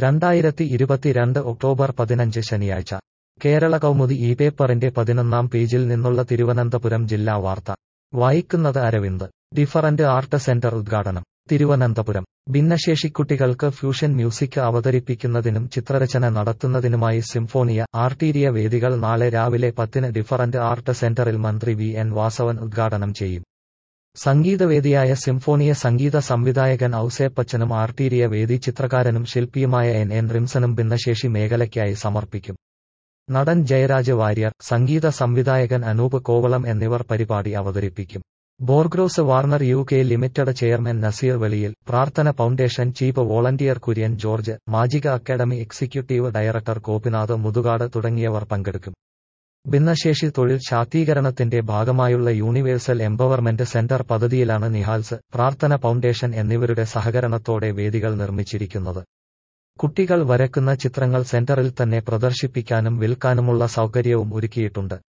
രണ്ടായിരത്തി ഇരുപത്തിരണ്ട് ഒക്ടോബർ പതിനഞ്ച് ശനിയാഴ്ച കേരള കൗമുദി ഈ പേപ്പറിന്റെ പതിനൊന്നാം പേജിൽ നിന്നുള്ള തിരുവനന്തപുരം ജില്ലാ വാർത്ത വായിക്കുന്നത് അരവിന്ദ് ഡിഫറന്റ് ആർട്ട് സെന്റർ ഉദ്ഘാടനം തിരുവനന്തപുരം ഭിന്നശേഷിക്കുട്ടികൾക്ക് ഫ്യൂഷൻ മ്യൂസിക് അവതരിപ്പിക്കുന്നതിനും ചിത്രരചന നടത്തുന്നതിനുമായി സിംഫോണിയ ആർട്ടീരിയ വേദികൾ നാളെ രാവിലെ പത്തിന് ഡിഫറന്റ് ആർട്ട് സെന്ററിൽ മന്ത്രി വി എൻ വാസവൻ ഉദ്ഘാടനം ചെയ്യും സംഗീതവേദിയായ സിംഫോണിയ സംഗീത സംവിധായകൻ ഔസേപ്പച്ചനും ആർട്ടീരിയ വേദി ചിത്രകാരനും ശില്പിയുമായ എൻ എൻ റിംസനും ഭിന്നശേഷി മേഖലയ്ക്കായി സമർപ്പിക്കും നടൻ ജയരാജ് വാര്യർ സംഗീത സംവിധായകൻ അനൂപ് കോവളം എന്നിവർ പരിപാടി അവതരിപ്പിക്കും Borgross Warner U K limited chairman Naseer Veliyil Prarthana foundation chief volunteer Kurian George magic academy executive director Gopinath Muthukad തുടങ്ങിയവർ പങ്കെടുക്കും ഭിന്നശേഷി തൊഴിൽ ശാക്തീകരണത്തിന്റെ ഭാഗമായുള്ള യൂണിവേഴ്സൽ എംപവർമെന്റ് സെന്റർ പദ്ധതിയിലാണ് നിഹാൽസ് പ്രാർത്ഥന ഫൗണ്ടേഷൻ എന്നിവരുടെ സഹകരണത്തോടെ വേദികൾ നിർമ്മിച്ചിരിക്കുന്നത് കുട്ടികൾ വരക്കുന്ന ചിത്രങ്ങൾ സെന്ററിൽ തന്നെ പ്രദർശിപ്പിക്കാനും വിൽക്കാനുമുള്ള സൗകര്യവും ഒരുക്കിയിട്ടുണ്ട്